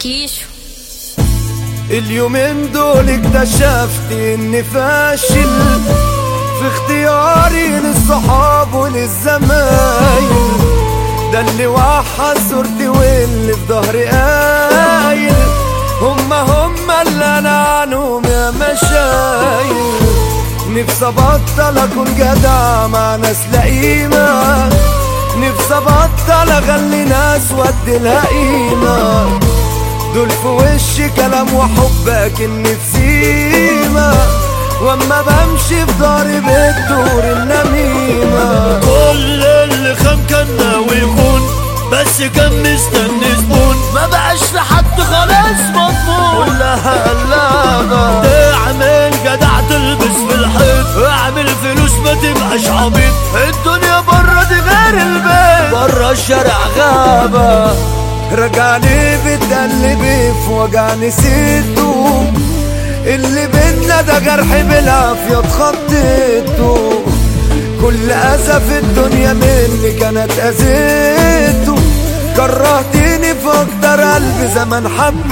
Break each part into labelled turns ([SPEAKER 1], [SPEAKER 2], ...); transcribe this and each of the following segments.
[SPEAKER 1] كيشو
[SPEAKER 2] اليومين دول اكتشفت اني فاشل في اختياري للصحاب وللزمايل ده اللي وحد صورتي واللي في ظهري قايل هما هما اللي انا عنهم يا مشايل نفسي ابطل اكون جدع مع ناس لئيمة نفسي ابطل اغلي ناس وادي لها قيمة دول في وشي كلام وحب اكن في سيمة واما بمشي في داري بتدور النميمة
[SPEAKER 3] كل اللي خان كان ناوي يخون بس كان مستني زبون ما بقاش لحد خلاص مضمون
[SPEAKER 2] كلها قلابة
[SPEAKER 3] تعمل جدع تلبس في الحيط اعمل فلوس ما تبقاش عبيط الدنيا بره دي غير البيت
[SPEAKER 2] برا الشارع غابة رجعني بتقلبي في وجع نسيته اللي بينا ده جرح بالعافية اتخطيته كل أذى في الدنيا مني كانت أذيته كرهتني في أكتر قلب زمان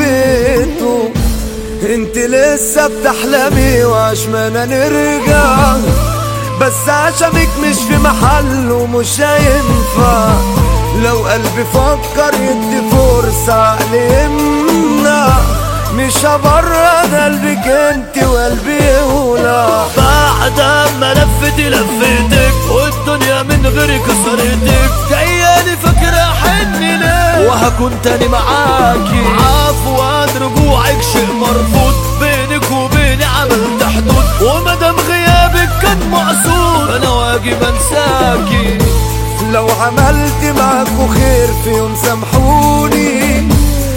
[SPEAKER 2] حبيته انت لسه بتحلمي وعشمانة نرجع بس عشمك مش في محل ومش هينفع لو قلبي فكر يدي فرصة عقلي يمنع مش هبرد قلبك انت وقلبي يولع
[SPEAKER 3] بعد ما لفتي لفتك والدنيا من غيرك كسرتك جاياني فاكرة حني ليه وهكون تاني معاكي عفوا رجوعك شيء مرفوض بينك وبيني عملت حدود ومدام غيابك كان مقصود انا واجب انساكي
[SPEAKER 2] لو عملت معاكوا خير في يوم سامحوني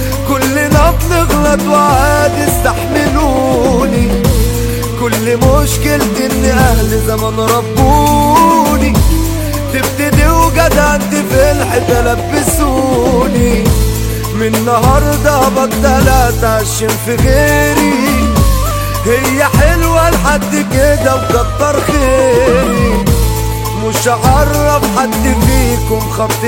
[SPEAKER 2] كلنا بنغلط وعادي استحملوني كل مشكلتي ان اهل زمان ربوني تبتدي وجدع انت في الحته لبسوني من النهارده بطل اتعشم في غيري هي حلوه لحد كده وكتر خيري مش هعرف حد فيكم خط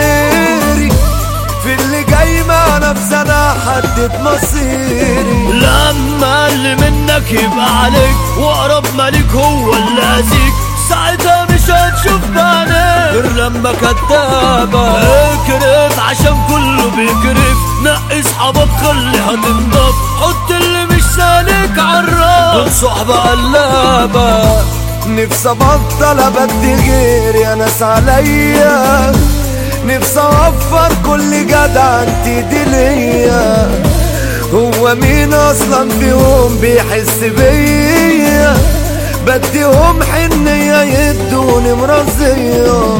[SPEAKER 2] سيري في اللي جاي مع نفسي انا حدد مصيري
[SPEAKER 3] لما اللي منك يبقى عليك واقرب ملك هو اللي اذيك ساعتها مش هتشوف بعينيك غير لما كدابة اكرف عشان كله بيكرف نقي صحابك خليها تنضف حط اللي مش سالك عالراس صحبة قلابة
[SPEAKER 2] نفسي ابطل ابدي غيري انا عليا نفسي اوفر كل جدع انت دي ليا هو مين اصلا فيهم بيحس بيا بديهم حنية يدوني مرضية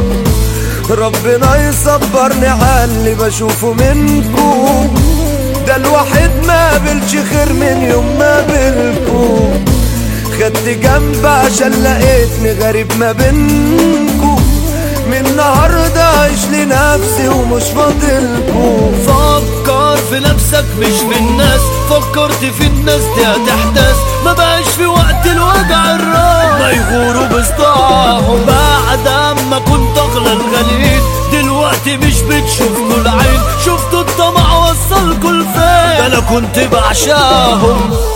[SPEAKER 2] ربنا يصبرني على اللي بشوفه منكم ده الواحد ما قابلش خير من يوم ما قابلكم خدت جنب عشان لقيتني غريب ما بينكم من النهارده عيش لنفسي ومش فاضلكم
[SPEAKER 3] فكر في نفسك مش في الناس فكرت في الناس دي هتحدث ما بقاش في وقت الوجع الراس ما يغوروا بصداعهم بعد ما كنت اغلى الغاليين دلوقتي مش بتشوف كل عين شفتوا الطمع وصلكوا لفين ده انا كنت بعشاهم